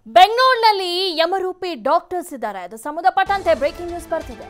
ಬೆಂಗಳೂರಿನಲ್ಲಿ ಯಮರೂಪಿ ಡಾಕ್ಟರ್ಸ್ ಇದ್ದಾರೆ ಅದು ಸಂಬಂಧಪಟ್ಟಂತೆ ಬ್ರೇಕಿಂಗ್ ನ್ಯೂಸ್ ಬರ್ತಿದೆ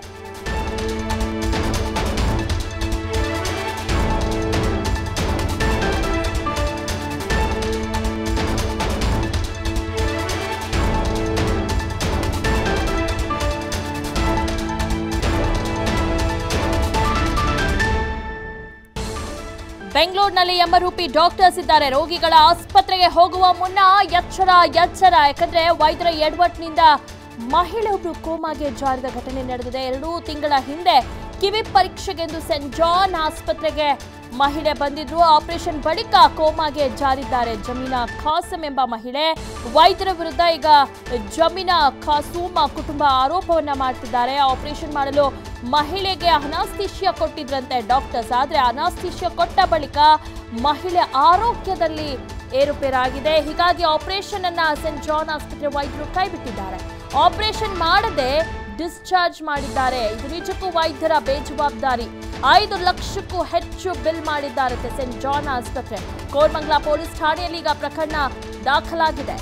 ಬೆಂಗಳೂರಿನಲ್ಲಿ ಯಮರೂಪಿ ಡಾಕ್ಟರ್ಸ್ ಇದ್ದಾರೆ ರೋಗಿಗಳ ಆಸ್ಪತ್ರೆಗೆ ಹೋಗುವ ಮುನ್ನ ಎಚ್ಚರ ಎಚ್ಚರ ಯಾಕಂದ್ರೆ ವೈದ್ಯರ ಎಡವಟ್ನಿಂದ ಮಹಿಳೆಯೊಬ್ಬರು ಕೋಮಾಗೆ ಜಾರಿದ ಘಟನೆ ನಡೆದಿದೆ ಎರಡೂ ತಿಂಗಳ ಹಿಂದೆ ಕಿವಿ ಪರೀಕ್ಷೆಗೆಂದು ಸೆಂಟ್ ಜಾನ್ ಆಸ್ಪತ್ರೆಗೆ ಮಹಿಳೆ ಬಂದಿದ್ರು ಆಪರೇಷನ್ ಬಳಿಕ ಕೋಮಾಗೆ ಜಾರಿದ್ದಾರೆ ಜಮೀನಾ ಖಾಸಂ ಎಂಬ ಮಹಿಳೆ ವೈದ್ಯರ ವಿರುದ್ಧ ಈಗ ಜಮೀನಾ ಖಾಸೂಮ್ ಕುಟುಂಬ ಆರೋಪವನ್ನ ಮಾಡ್ತಿದ್ದಾರೆ ಆಪರೇಷನ್ ಮಾಡಲು ಮಹಿಳೆಗೆ ಅನಾಸ್ತಿಷ್ಯ ಕೊಟ್ಟಿದ್ರಂತೆ ಡಾಕ್ಟರ್ಸ್ ಆದ್ರೆ ಅನಾಸ್ತಿಷ್ಯ ಕೊಟ್ಟ ಬಳಿಕ ಮಹಿಳೆ ಆರೋಗ್ಯದಲ್ಲಿ ಏರುಪೇರಾಗಿದೆ ಹೀಗಾಗಿ ಆಪರೇಷನ್ ಅನ್ನ ಸೆಂಟ್ ಜಾನ್ ಆಸ್ಪತ್ರೆ ವೈದ್ಯರು ಕೈಬಿಟ್ಟಿದ್ದಾರೆ ಆಪರೇಷನ್ ಮಾಡದೆ ಡಿಸ್ಚಾರ್ಜ್ ಮಾಡಿದ್ದಾರೆ ಇದು ನಿಜಕ್ಕೂ ವೈದ್ಯರ ಬೇಜವಾಬ್ದಾರಿ ಐದು ಲಕ್ಷಕ್ಕೂ ಹೆಚ್ಚು ಬಿಲ್ ಮಾಡಿದ್ದಾರಂತೆ ಸೆಂಟ್ ಜಾನ್ ಆಸ್ಪತ್ರೆ ಕೋರ್ಮಂಗ್ಲಾ ಪೊಲೀಸ್ ಠಾಣೆಯಲ್ಲಿ ಈಗ ಪ್ರಕರಣ ದಾಖಲಾಗಿದೆ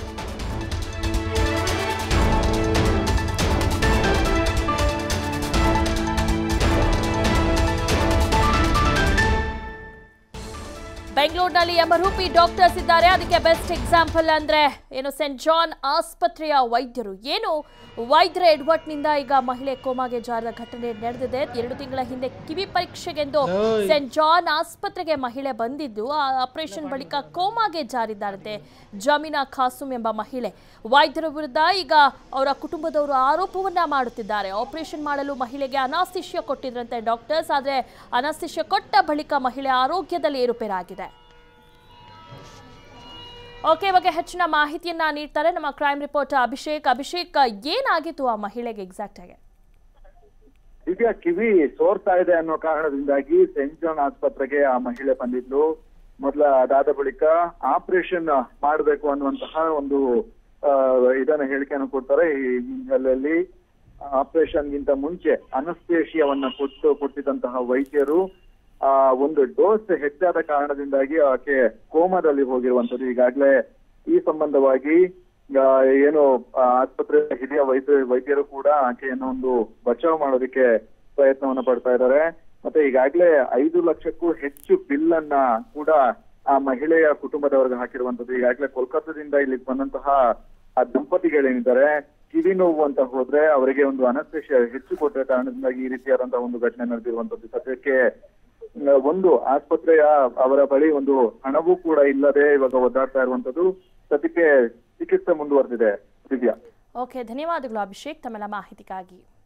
ಬೆಂಗಳೂರಿನಲ್ಲಿ ಯಮರೂಪಿ ಡಾಕ್ಟರ್ಸ್ ಇದ್ದಾರೆ ಅದಕ್ಕೆ ಬೆಸ್ಟ್ ಎಕ್ಸಾಂಪಲ್ ಅಂದ್ರೆ ಏನು ಸೆಂಟ್ ಜಾನ್ ಆಸ್ಪತ್ರೆಯ ವೈದ್ಯರು ಏನು ವೈದ್ಯರ ಎಡ್ವಟ್ನಿಂದ ಈಗ ಮಹಿಳೆ ಕೋಮಾಗೆ ಜಾರಿದ ಘಟನೆ ನಡೆದಿದೆ ಎರಡು ತಿಂಗಳ ಹಿಂದೆ ಕಿವಿ ಪರೀಕ್ಷೆಗೆಂದು ಸೆಂಟ್ ಜಾನ್ ಆಸ್ಪತ್ರೆಗೆ ಮಹಿಳೆ ಬಂದಿದ್ದು ಆ ಆಪರೇಷನ್ ಬಳಿಕ ಕೋಮಾಗೆ ಜಾರಿದ್ದಾರಂತೆ ಜಮೀನಾ ಖಾಸುಮ್ ಎಂಬ ಮಹಿಳೆ ವೈದ್ಯರ ವಿರುದ್ಧ ಈಗ ಅವರ ಕುಟುಂಬದವರು ಆರೋಪವನ್ನ ಮಾಡುತ್ತಿದ್ದಾರೆ ಆಪರೇಷನ್ ಮಾಡಲು ಮಹಿಳೆಗೆ ಅನಾಸ್ತಿಷ್ಯ ಕೊಟ್ಟಿದ್ರಂತೆ ಡಾಕ್ಟರ್ಸ್ ಆದ್ರೆ ಅನಾಸ್ತಿಷ್ಯ ಕೊಟ್ಟ ಬಳಿಕ ಮಹಿಳೆ ಆರೋಗ್ಯದಲ್ಲಿ ಏರುಪೇರಾಗಿದೆ ಓಕೆ ಬಗ್ಗೆ ಹೆಚ್ಚಿನ ಮಾಹಿತಿಯನ್ನ ನೀಡ್ತಾರೆ ನಮ್ಮ ಕ್ರೈಮ್ ರಿಪೋರ್ಟರ್ ಅಭಿಷೇಕ್ ಅಭಿಷೇಕ್ ಏನಾಗಿತ್ತು ಆ ಮಹಿಳೆಗೆ ಎಕ್ಸಾಕ್ಟ್ ಆಗಿ ದಿವ್ಯಾ ಕಿವಿ ಸೋರ್ತಾ ಇದೆ ಅನ್ನೋ ಕಾರಣದಿಂದಾಗಿ ಸೆಂಟ್ ಜಾನ್ ಆಸ್ಪತ್ರೆಗೆ ಆ ಮಹಿಳೆ ಬಂದಿದ್ಲು ಮೊದಲ ಅದಾದ ಬಳಿಕ ಆಪರೇಷನ್ ಮಾಡಬೇಕು ಅನ್ನುವಂತಹ ಒಂದು ಆ, ಇದನ್ನ ಹೇಳಿಕೆಯನ್ನು ಕೊಡ್ತಾರೆ ಈ ಹಿನ್ನೆಲೆಯಲ್ಲಿ ಆಪರೇಷನ್ ಗಿಂತ ಮುಂಚೆ ಅನಸ್ತೇಶಿಯವನ್ನ ಕೊಟ್ಟು ಕೊಟ್ಟಿದ್ದಂತಹ ವೈದ್ಯರು ಆ ಒಂದು ಡೋಸ್ ಹೆಚ್ಚಾದ ಕಾರಣದಿಂದಾಗಿ ಆಕೆ ಕೋಮಾದಲ್ಲಿ ಹೋಗಿರುವಂತದ್ದು ಈಗಾಗಲೇ ಈ ಸಂಬಂಧವಾಗಿ ಆ, ಏನು ಆ, ಆಸ್ಪತ್ರೆ ಹಿರಿಯ ವೈದ್ಯ ವೈದ್ಯರು ಕೂಡ ಆಕೆಯನ್ನು ಒಂದು ಬಚಾವ್ ಮಾಡೋದಕ್ಕೆ ಪ್ರಯತ್ನವನ್ನ ಪಡ್ತಾ ಇದ್ದಾರೆ ಮತ್ತೆ ಈಗಾಗಲೇ ಐದು ಲಕ್ಷಕ್ಕೂ ಹೆಚ್ಚು ಬಿಲ್ ಅನ್ನ ಕೂಡ ಆ ಮಹಿಳೆಯ ಕುಟುಂಬದವರಿಗೆ ಹಾಕಿರುವಂತದ್ದು ಈಗಾಗಲೇ ಕೋಲ್ಕತ್ತಾದಿಂದ ಇಲ್ಲಿಗೆ ಬಂದಂತಹ ಆ ದಂಪತಿಗಳೇನಿದ್ದಾರೆ ಕಿವಿ ನೋವು ಅಂತ ಹೋದ್ರೆ ಅವರಿಗೆ ಒಂದು ಅನಸ್ತೇಶ ಹೆಚ್ಚು ಕೊಟ್ಟ ಕಾರಣದಿಂದಾಗಿ ಈ ರೀತಿಯಾದಂತಹ ಒಂದು ಘಟನೆ ನಡೆದಿರುವಂತದ್ದು ಸದ್ಯಕ್ಕೆ ಆ, ಒಂದು ಆಸ್ಪತ್ರೆಯ ಅವರ ಬಳಿ ಒಂದು ಹಣವೂ ಕೂಡ ಇಲ್ಲದೆ ಇವಾಗ ಒದ್ದಾಡ್ತಾ ಇರುವಂತದ್ದು ಸದ್ಯಕ್ಕೆ ಚಿಕಿತ್ಸೆ ಮುಂದುವರೆದಿದೆ ದಿವ್ಯಾ ಓಕೆ ಧನ್ಯವಾದಗಳು ಅಭಿಷೇಕ್ ತಮ್ಮೆಲ್ಲ ಮಾಹಿತಿಗಾಗಿ